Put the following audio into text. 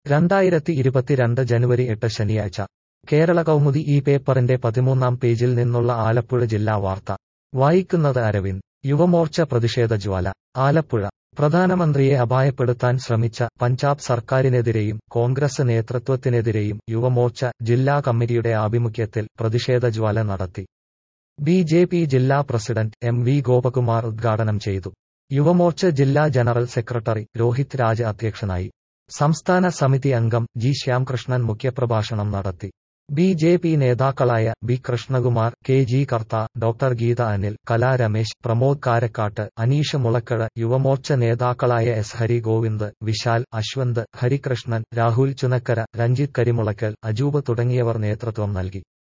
രണ്ടായിരത്തി ഇരുപത്തിരണ്ട് ജനുവരി എട്ട് ശനിയാഴ്ച കേരള കൗമുദി ഈ പേപ്പറിന്റെ പതിമൂന്നാം പേജിൽ നിന്നുള്ള ആലപ്പുഴ ജില്ലാ വാർത്ത വായിക്കുന്നത് അരവിന്ദ് യുവമോർച്ച പ്രതിഷേധ ജ്വാല ആലപ്പുഴ പ്രധാനമന്ത്രിയെ അപായപ്പെടുത്താൻ ശ്രമിച്ച പഞ്ചാബ് സർക്കാരിനെതിരെയും കോൺഗ്രസ് നേതൃത്വത്തിനെതിരെയും യുവമോർച്ച ജില്ലാ കമ്മിറ്റിയുടെ ആഭിമുഖ്യത്തിൽ പ്രതിഷേധ ജ്വാല നടത്തി ബി ജെ പി ജില്ലാ പ്രസിഡന്റ് എം വി ഗോപകുമാർ ഉദ്ഘാടനം ചെയ്തു യുവമോർച്ച ജില്ലാ ജനറൽ സെക്രട്ടറി രോഹിത് രാജ് അധ്യക്ഷനായി സംസ്ഥാന സമിതി അംഗം ജി ശ്യാംകൃഷ്ണൻ മുഖ്യപ്രഭാഷണം നടത്തി ബി ജെ പി നേതാക്കളായ B Krishnakumar K G Kartha doctor Geetha Anil Kala Ramesh Pramod Karakkattu Aneesh Mulakkuzha Yuva Morcha നേതാക്കളായ എസ് ഹരി ഗോവിന്ദ് വിശാൽ അശ്വന്ത് ഹരികൃഷ്ണൻ രാഹുൽ ചുനക്കര രഞ്ജിത്ത് കരിമുളക്കൽ അജൂബ് തുടങ്ങിയവർ നേതൃത്വം നൽകി